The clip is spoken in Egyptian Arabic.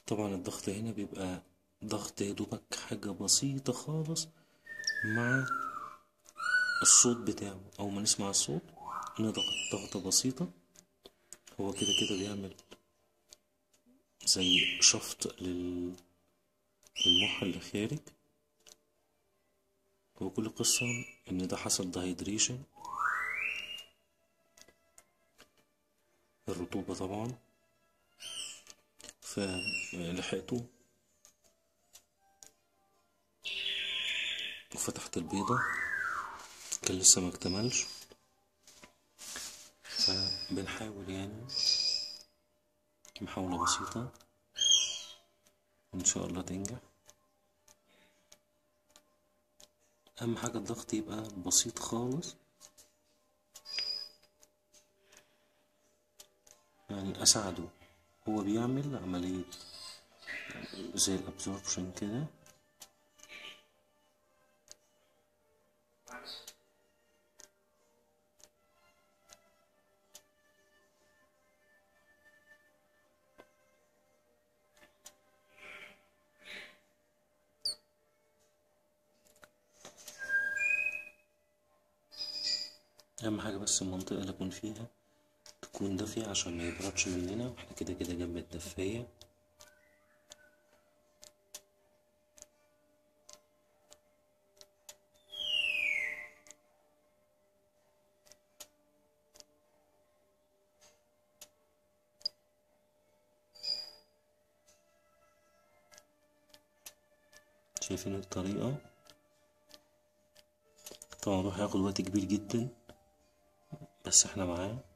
طبعا الضغط هنا بيبقى ضغط يا دوبك حاجة بسيطة خالص مع الصوت بتاعه أول ما نسمع الصوت نضغط ضغطة بسيطة هو كده كده بيعمل زي شفط لل... للمخ اللي خارج هو كل قصة إن ده حصل دهيدريشن الرطوبة طبعا فلحقته وفتحت البيضة كان لسه ما اكتملش فبنحاول يعني محاولة بسيطة إن شاء الله تنجح أهم حاجة الضغط يبقى بسيط خالص يعني أساعده هو بيعمل عملية زي الأبزوربشن كده أهم حاجة بس المنطقة اللي أكون فيها تكون دافية عشان ما يبردش مننا واحنا كده كده جنب الدفاية شايفين الطريقة طبعا الموضوع هياخد وقت كبير جدا بس احنا معاه